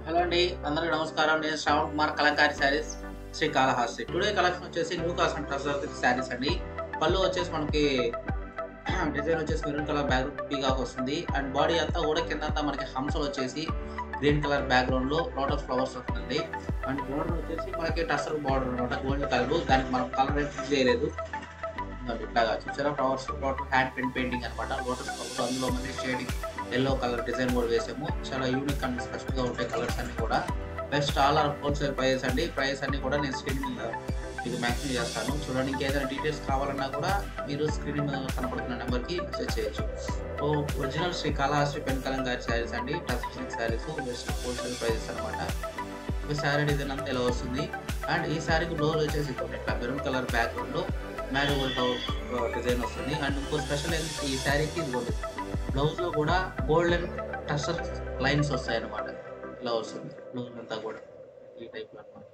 hello అండి అందరికీ నమస్కారం నేను శ్రావణ్ కుమార్ కలంకారీ శారీస్ శ్రీ కాళహస్తి టుడే కలెక్షన్ వచ్చేసి న్యూ కాసన్ ట్రస్ట్ శారీస్ అండి పళ్ళు వచ్చేసి మనకి డిజైన్ వచ్చేసి మెరూన్ కలర్ బ్యాక్ పీకాక్ వస్తుంది అండ్ బాడీ అంతా కూడా కింద అంతా మనకి హంసలు వచ్చేసి గ్రీన్ కలర్ బ్యాక్గ్రౌండ్ లో లోటస్ ఫ్లవర్స్ వస్తుంది అండ్ బోర్డర్ వచ్చేసి మనకి టసర్ బార్డర్ అనమాట గోల్డ్ కలర్ దానికి మనం కలర్ ఏం ఫిక్స్ చేయలేదు ఇదిగోండి ఇట్లాగా చూసారా flowers total hand paint painting అనమాట లోటస్ ఫ్లవర్ అందులో మనకి షేడింగ్ ఎల్లో కలర్ డిజైన్ కూడా వేసాము చాలా యూనిక్ అండ్ స్పెషల్ గా ఉంటాయి కలర్స్ అన్ని కూడా best all are wholesale price అండి ప్రైస్ అన్ని కూడా నేను స్క్రీన్ మీద మీకు మ్యాక్సిమం చేస్తాను చూడండి ఇంకేదైనా డీటెయిల్స్ కావాలన్నా కూడా మీరు స్క్రీన్ మీద కనపడుతున్న నెంబర్కి మెసేజ్ చేయొచ్చు so original Sri Kalahasti pen Kalamkari sarees అండి touch silk sarees best wholesale prices అనమాట ఈ శారీ డిజైన్ అంతా ఇలా వస్తుంది అండ్ ఈ శారీకి బ్లౌజ్ వచ్చేసి ఇక్కడ ఇట్లా మెరూన్ కలర్ బ్యాక్గ్రౌండ్ లో మ్యారీగోల్డ్ డిజైన్ వస్తుంది అండ్ ఇంకో స్పెషల్ ఏంటంటే ఈ శారీకి ఇదిగోండి బ్లౌజ్ లో కూడా గోల్డెన్ టసర్ లైన్స్ వస్తాయి అనమాట ఇలా వస్తుంది బ్లౌజ్ అంతా కూడా ఈ టైప్ లో అనమాట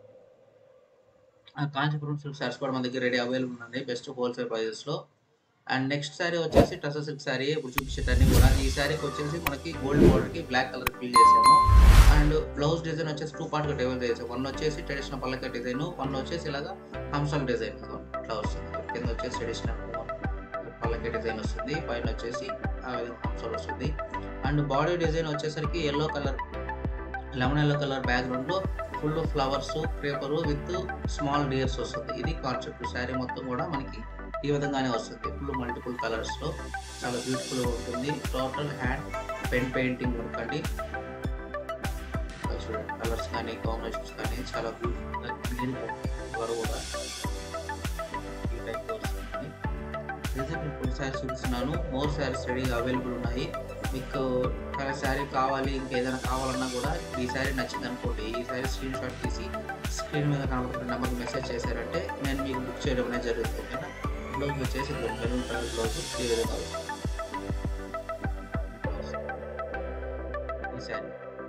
కాంచీపురం సిల్క్ శారీస్ కూడా మన దగ్గర రెడీ అవైలబుల్ ఉన్నాయి బెస్ట్ హోల్సేల్ ప్రైజెస్ లో అండ్ నెక్స్ట్ శారీ వచ్చేసి టసర్ సిల్క్ శారీ ఇప్పుడు చూపించేటన్ని కూడా ఈ శారీకి వచ్చేసి మనకి గోల్డ్ బోర్డర్ కి బ్లాక్ కలర్ ఫిల్ చేసాము అండ్ బ్లౌజ్ డిజైన్ వచ్చేసి టూ పార్ట్ గా డెవలప్ చేసాము వన్ వచ్చేసి ట్రెడిషనల్ పల్లక డిజైన్ వన్ వచ్చేసి ఇలాగా హంసల్ డిజైన్ ఇట్లా వస్తుంది కింద వచ్చేసి ట్రెడిషనల్ పల్లకి డిజైన్ వస్తుంది పైన వచ్చేసి ఆ విధంగా హంసల్ వస్తుంది అండ్ బాడీ డిజైన్ వచ్చేసరికి yellow colour lemon yellow colour background లో full flowers paper with small deers వస్తుంది ఇది కాన్సెప్ట్ శారీ మొత్తం కూడా మనకి ఈ విధంగానే వస్తుంది ఫుల్ మల్టిపుల్ కలర్స్ లో చాలా బ్యూటిఫుల్ గా ఉంటుంది total hand pen painting work అండి ఇక్కడ చూడండి కలర్స్ కానీ కాంబినేషన్స్ కానీ చాలా బ్యూటిఫుల్ గా క్లీన్ వరకు కూడా ఈ టైప్ వస్తుంది రీజన్ ఫుల్ శారీస్ చూపిస్తున్నాను మోర్ శారీస్ రెడీగా అవైలబుల్ ఉన్నాయి మీకు కలర్ శారీ కావాలి ఇంకేదైనా కావాలన్నా కూడా ఈ శారీ నచ్చింది అనుకోండి ఈ శారీ స్క్రీన్ షాట్ తీసి స్క్రీన్ మీద కనబడుతున్న నెంబర్కి మెసేజ్ చేశారంటే నేను మీకు బుక్ చేయడం అనేది జరుగుతుంది ఓకేనా బ్లౌజ్ వచ్చేసి మెరూన్ కలర్ బ్లౌజ్ ఈ విధంగా వస్తుంది ఈ శారీ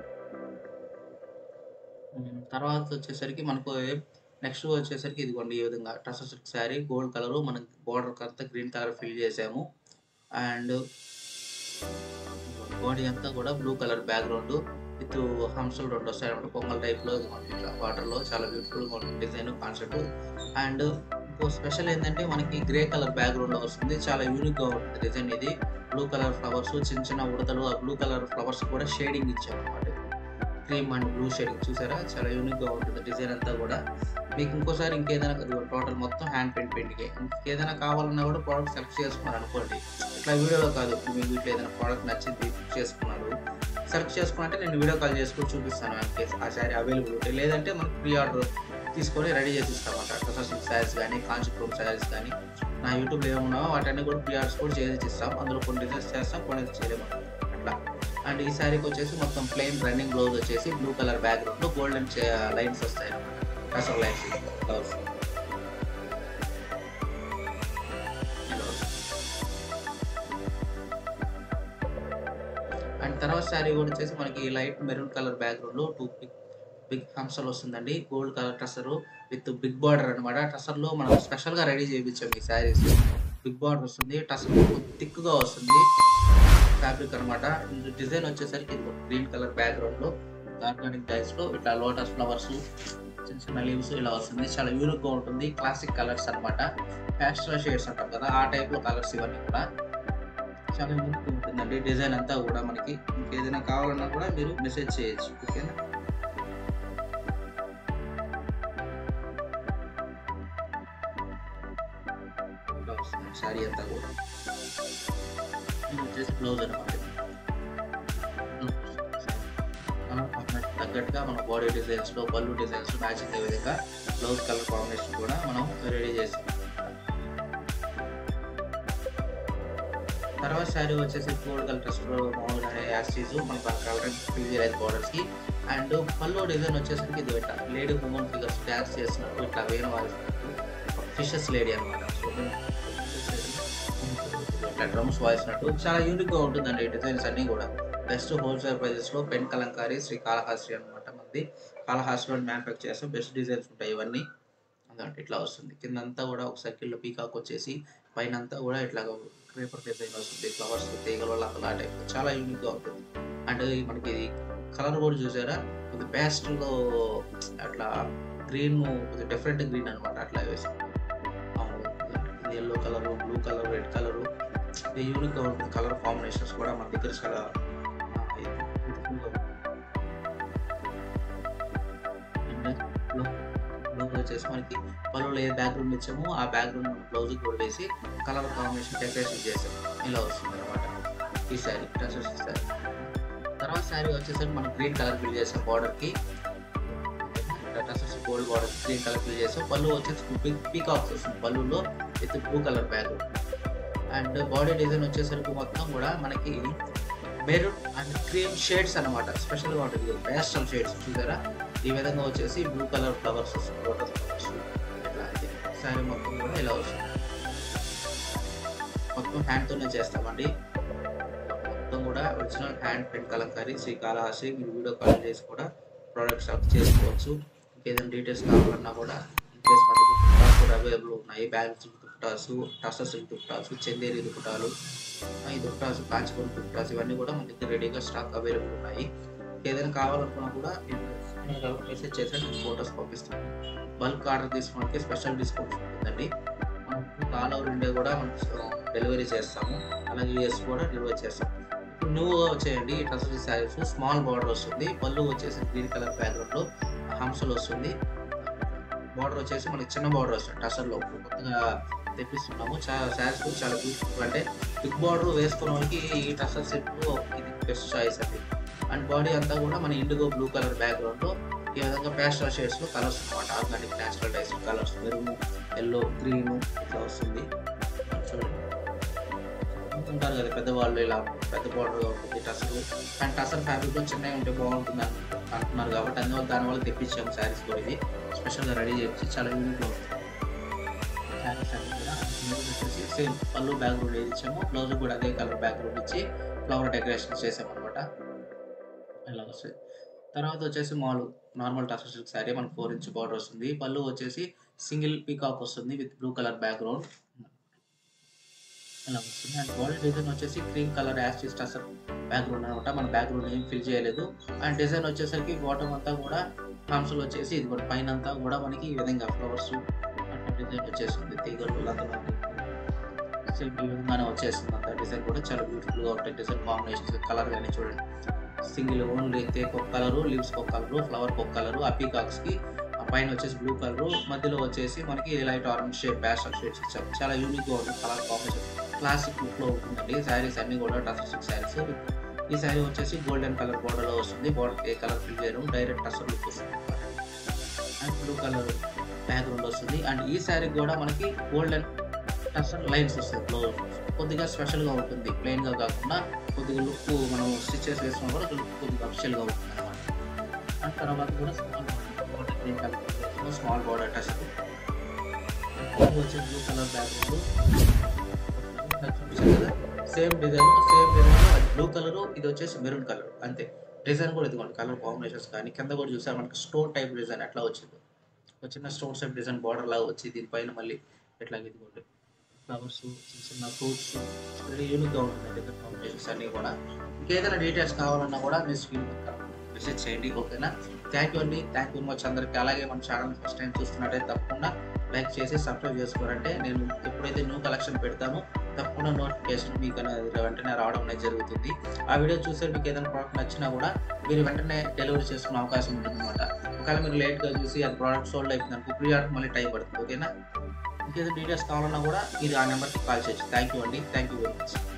ఉమ్, తర్వాత వచ్చేసరికి మనకు నెక్స్ట్ వచ్చేసరికి ఇదిగోండి ఈ విధంగా tussar silk sari gold colour మనం బోర్డర్ అంతా గ్రీన్ కలర్ ఫిల్ చేసాము అండ్ బాడీ అంతా కూడా బ్లూ కలర్ బ్యాక్గ్రౌండ్ విత్ హంసలు రెండు వస్తాయి అనమాట పొంగల్ టైప్ లో ఇదిగోండి ఇట్లా వాటర్ లో చాలా బ్యూటిఫుల్ గా ఉంటుంది డిజైన్ కాన్సెప్ట్ అండ్ ఇంకో స్పెషల్ ఏంటంటే మనకి గ్రే కలర్ బ్యాక్గ్రౌండ్ లో వస్తుంది చాలా యూనిక్ గా ఉంటుంది డిజైన్ ఇది బ్లూ కలర్ ఫ్లవర్స్ చిన్న చిన్న ఉడతలు ఆ బ్లూ కలర్ ఫ్లవర్స్ కూడా షేడింగ్ ఇచ్చాం అనమాట క్రీమ్ అండ్ బ్లూ షేడింగ్ చూసారా చాలా యూనిక్ గా ఉంటుంది డిజైన్ అంతా కూడా మీకు ఇంకోసారి ఇంకేదైనా టోటల్ మొత్తం హ్యాండ్ పెయింట్ పెయింటింగ్ ఇంకేదైనా కావాలన్నా కూడా ప్రోడక్ట్ సెలెక్ట్ చేసుకున్నారు అనుకోండి ఇట్లా వీడియోలో కాదు మీకు వీటిలో ఏదైనా ప్రోడక్ట్ నచ్చింది బుక్ చేసుకున్నారు సెలెక్ట్ చేసుకున్నట్టే నేను వీడియో కాల్ చేసుకొని చూపిస్తాను ఇన్ కేస్ ఆ శారీ అవైలబుల్ ఉంటే లేదంటే మనకి ప్రీ ఆర్డర్ తీసుకొని రెడీ చేసి ఇస్తామంట ప్రొఫెషనల్ శారీస్ కానీ కాంచీపురం శారీస్ కానీ నా యూట్యూబ్లో ఏమున్నావో వాటన్ని కూడా ప్రీ ఆర్డర్స్ కూడా చేసి ఇస్తాం అందులో కొన్ని డిజైన్స్ చేస్తాం కొన్ని చేయలేము అట్లా అండ్ ఈ శారీకి వచ్చేసి మొత్తం ప్లెయిన్ రన్నింగ్ బ్లౌజ్ వచ్చేసి blue colour background golden lines వస్తాయి అనమాట అసలు లైన్స్ బ్లౌజ్ అండ్ తర్వాత శారీ కూడా వచ్చేసి మనకి లైట్ మెరూన్ కలర్ బ్యాక్గ్రౌండ్ లో టూ బిగ్ బిగ్ హంసలు వస్తుందండి gold colour tussar with big border అనమాట టసర్ లో మనం స్పెషల్ గా రెడీ చేయించాం ఈ శారీస్ బిగ్ బార్డర్ వస్తుంది టసర్ థిక్ గా వస్తుంది ఫ్యాబ్రిక్ అనమాట డిజైన్ వచ్చేసరికి ఇది గ్రీన్ కలర్ బ్యాక్గ్రౌండ్ లో ఆర్గానిక్ డైస్ లో ఇట్లా లోటస్ ఫ్లవర్స్ చిన్న చిన్న లీవ్స్ ఇలా వస్తుంది చాలా యూనిక్ గా ఉంటుంది క్లాసిక్ కలర్స్ అనమాట ప్యాస్టల్ షేడ్స్ అంటాం కదా ఆ టైప్ లో కలర్స్ ఇవన్నీ కూడా చాలా యూనిక్ ఉంటుందండి డిజైన్ అంతా కూడా మనకి ఇంకేదైనా కావాలన్నా కూడా మీరు మెసేజ్ చేయొచ్చు ఓకేనా ఇలా వస్తుంది శారీ అంతా కూడా ఇది వచ్చేసి బ్లౌజ్ అనమాట తగ్గట్టుగా మన బాడీ డిజైన్స్ లో పళ్ళు డిజైన్స్ మ్యాచింగ్ అయ్యే విధంగా బ్లౌజ్ కలర్ కాంబినేషన్ కూడా మనం రెడీ చేసాం తర్వాత శారీ వచ్చేసి గోల్డ్ కలర్ డ్రెస్ మామూలుగా యాస్టీస్ మనకి కలర్ ఫిల్ చేయలేదు బార్డర్స్ కి అండ్ పళ్ళు డిజైన్ వచ్చేసరికి ఇది ఇట్లా లేడీ ఉమెన్ ఫిగర్స్ డాన్స్ చేస్తున్నట్టు ఇట్లా వేణు వాయిస్తున్నట్టు ఫిషెస్ లేడీ అనమాట ఇట్లా డ్రమ్స్ వాయిస్తున్నట్టు చాలా యూనిక్ గా ఉంటుందండి డిజైన్స్ అన్ని కూడా బెస్ట్ హోల్సేల్ ప్రైజెస్ లో పెన్ కలంకారీ శ్రీ కాళహాస్త్రి అనమాట మనది కాళహాస్త్రిలో మ్యానుఫ్యాక్చర్ చేస్తాం బెస్ట్ డిజైన్స్ ఉంటాయి ఇవన్నీ అదంటే ఇట్లా వస్తుంది కిందంతా కూడా ఒక సర్కిల్లో పీకాక్ వచ్చేసి పైన అంతా కూడా ఇట్లా పేపర్ డిజైన్ వస్తుంది ఫ్లవర్స్ తీగలు అలా టైప్ చాలా యూనిక్ గా ఉంటుంది అంటే మనకి కలర్ కూడా చూసారా కొద్ది పేస్ట్లో అట్లా గ్రీన్ కొద్దిగా డిఫరెంట్ గ్రీన్ అనమాట అట్లా వేసాం అవును yellow colour blue colour red colour యూనిక్గా ఉంటుంది కలర్ కాంబినేషన్స్ కూడా మన దగ్గర చాలా బ్యూటిఫుల్గా బ్లౌజ్ వచ్చేసి మనకి పళ్ళు ఏ బ్యాక్గ్రౌండ్ ఇచ్చామో ఆ బ్యాక్గ్రౌండ్ మనం బ్లౌజ్ కూడా వేసి కలర్ కాంబినేషన్ డెకరేషన్ చేసాం ఇలా వస్తుంది అనమాట ఈ శారీ టసర్స్ శారీ తర్వాత శారీ వచ్చేసరికి మనం గ్రీన్ కలర్ ఫిల్ చేసాం బార్డర్కి tussars gold border green colour fill చేసాం పళ్ళు వచ్చేసి పీకాక్స్ వస్తుంది పళ్ళులో with blue colour background and body design వచ్చేసరికి మొత్తం కూడా మనకి మెరూన్ అండ్ క్రీమ్ షేడ్స్ అనమాట స్పెషల్గా ఉంటుంది పేస్టల్ షేడ్స్ చూసారా ఈ విధంగా వచ్చేసి బ్లూ కలర్ ఫ్లవర్స్ వస్తుంది లోటస్ ఫ్లవర్స్ ఇట్లా అయితే శారీ మొత్తం కూడా ఇలా వస్తుంది మొత్తం హ్యాండ్తోనే చేస్తామండి మొత్తం కూడా original hand print kalamkari Srikalahasti మీరు వీడియో కాల్ చేసి కూడా ప్రోడక్ట్స్ అప్ చేసుకోవచ్చు ఇంకేదైనా డీటెయిల్స్ కావాలన్నా కూడా ఇన్కేస్ మనకి దుప్పటాలు కూడా అవైలబుల్ ఉన్నాయి బ్యాగ్స్ దుప్పటాసు టసర్ సిల్క్ దుప్పటాసు చందేరి దుప్పటాలు ఈ దుప్పటాసు కాంచీపురం దుప్పటాసు ఇవన్నీ కూడా మన దగ్గర రెడీగా స్టాక్ అవైలబుల్ ఉన్నాయి ఏదైనా కావాలనుకున్నా కూడా మీరు మెసేజ్ చేస్తే నేను ఫొటోస్ పంపిస్తాను బల్క్ ఆర్డర్ తీసుకోవడానికి స్పెషల్ డిస్కౌంట్ ఉంటుందండి మనం ఆల్ ఓవర్ ఇండియా కూడా మనం డెలివరీ చేస్తాము అలాగే యూఎస్ కూడా డెలివరీ చేస్తాం ఇప్పుడు న్యూగా వచ్చేయండి ఈ టసరీ శారీస్ స్మాల్ బార్డర్ వస్తుంది పళ్ళు వచ్చేసి గ్రీన్ కలర్ బ్యాక్గ్రౌండ్లో హంసలు వస్తుంది బార్డర్ వచ్చేసి మనకి చిన్న బార్డర్ వస్తుంది టసర్లో కొత్తగా తెప్పిస్తున్నాము చాలా శారీస్ కూడా చాలా బ్యూటిఫుల్ అంటే బిగ్ బార్డర్ వేసుకున్న వాళ్ళకి ఈ టసర్ సెట్లో ఇది బెస్ట్ చాయిస్ అండి అండ్ బాడీ అంతా కూడా మన ఇండిగో బ్లూ కలర్ బ్యాక్గ్రౌండ్లో ఈ విధంగా పేస్టల్ షేడ్స్లో కలర్స్ అనమాట organic natural dyes colours maroon yellow green ఇట్లా వస్తుంది చూడండి ఉంటారు కదా పెద్దవాళ్ళు ఇలా పెద్ద బార్డర్ ఉంటుంది టసర్ అండ్ టసర్ ఫ్యాబ్రిక్లో చిన్నగా ఉంటే బాగుంటుంది అని అంటున్నారు కాబట్టి అందువల్ల దానివల్ల తెప్పించాము శారీస్ కూడా ఇది స్పెషల్గా రెడీ చేసి చాలా యూనిక్గా ఉంటుంది శారీస్ అన్ని కూడా వచ్చేసి సేమ్ పళ్ళు బ్యాక్గ్రౌండ్ ఏది ఇచ్చామో బ్లౌజ్ కూడా అదే కలర్ బ్యాక్గ్రౌండ్ ఇచ్చి ఫ్లవర్ డెకరేషన్ చేసామన్నమాట ఇలా వస్తుంది తర్వాత వచ్చేసి మాలు నార్మల్ టసర్ సిల్క్ శారీ మనకు ఫోర్ ఇంచ్ బార్డర్ వస్తుంది పళ్ళు వచ్చేసి సింగిల్ పీకాక్ వస్తుంది విత్ బ్లూ కలర్ బ్యాక్గ్రౌండ్ ఇలా వస్తుంది అండ్ బాడీ డిజైన్ వచ్చేసి క్రీమ్ కలర్ యాస్టిస్ టసర్ బ్యాక్గ్రౌండ్ అనమాట మన బ్యాక్గ్రౌండ్ ఏం ఫిల్ చేయలేదు అండ్ డిజైన్ వచ్చేసరికి బాటమ్ అంతా కూడా హామ్స్లో వచ్చేసి ఇది కూడా పైన అంతా కూడా మనకి ఈ విధంగా ఫ్లవర్స్ డిజైన్ వచ్చేస్తుంది తీగలు లతలు సేమ్ ఈ విధంగానే వచ్చేస్తుంది అంత డిజైన్ కూడా చాలా బ్యూటిఫుల్గా ఉంటాయి డిజైన్ కాంబినేషన్స్ కలర్ కానీ చూడండి సింగిల్ ఓన్లీ తేక్ ఒక కలరు లీవ్స్ ఒక కలరు ఫ్లవర్ ఒక కలరు ఆ పీకాక్స్ కి ఆ పైన వచ్చేసి బ్లూ కలర్ మధ్యలో వచ్చేసి మనకి light orange shade pastel shades ఇచ్చాము చాలా యూనిక్ గా ఉంటుంది కలర్ కాంబినేషన్ క్లాసిక్ లుక్ లో ఉంటుందండి శారీస్ అన్ని కూడా టసర్ శారీస్ ఈ శారీ వచ్చేసి గోల్డెన్ కలర్ బోర్డర్ లో వస్తుంది బోర్డర్ ఏ కలర్ ఫిల్ చేయడం డైరెక్ట్ టసర్ లుక్ వస్తుంది అండ్ బ్లూ కలర్ బ్యాక్గ్రౌండ్ వస్తుంది అండ్ ఈ శారీ కూడా మనకి గోల్డెన్ టసర్ లైన్స్ వస్తుంది బ్లౌజ్ కొద్దిగా స్పెషల్గా ఉంటుంది ప్లెయిన్గా కాకుండా కొద్దిగా లుక్ మనం స్టిచెస్ వేసుకున్న కూడా లుక్ కొద్దిగా అఫిషియల్గా ఉంటుంది అనమాట అండ్ తర్వాత కూడా small border green colour small border touch వచ్చి blue colour background same design same design అది బ్లూ కలర్ ఇది వచ్చేసి మెరూన్ కలర్ అంతే డిజైన్ కూడా ఇదిగోండి కలర్ కాంబినేషన్స్ కానీ కింద కూడా చూసారు మనకి స్టోన్ టైప్ డిజైన్ ఎట్లా వచ్చింది ఒక చిన్న స్టోన్ టైప్ డిజైన్ బార్డర్ లాగా వచ్చి దీనిపైన మళ్ళీ ఎట్లా ఇదిగోండి ఫ్లవర్స్ చిన్న చిన్న ఫ్రూట్స్ వెరీ యూనిక్గా ఉంటుంది డిఫరెంట్ కాంబినేషన్స్ అన్నీ కూడా ఇంకేదైనా డీటెయిల్స్ కావాలన్నా కూడా మీ స్క్రీన్ మెసేజ్ చేయండి ఓకేనా థ్యాంక్ యూ అండి థ్యాంక్ యూ మచ్ అందరికి అలాగే మన ఛానల్ ఫస్ట్ టైం చూస్తున్నట్టయితే తప్పకుండా లైక్ చేసి సబ్స్క్రైబ్ చేసుకోవాలంటే నేను ఎప్పుడైతే న్యూ కలెక్షన్ పెడతానో తప్పకుండా నోటిఫికేషన్ మీకు అనేది వెంటనే రావడం అనేది జరుగుతుంది ఆ వీడియో చూసే మీకు ఏదైనా ప్రోడక్ట్ నచ్చినా కూడా మీరు వెంటనే డెలివరీ చేసుకునే అవకాశం ఉంటుంది అనమాట ఒకవేళ మీరు లేట్గా చూసి అది ప్రోడక్ట్ సోల్డ్ అయిపోయింది అనుకో ప్రీ ఆర్డర్ మళ్ళీ టైం పడుతుంది ఓకేనా ఇంకేదో డీటెయిల్స్ కావాలన్నా కూడా మీరు ఆ నెంబర్కి కాల్ చేయొచ్చు థ్యాంక్ యూ అండి థ్యాంక్ యూ వెరీ మచ్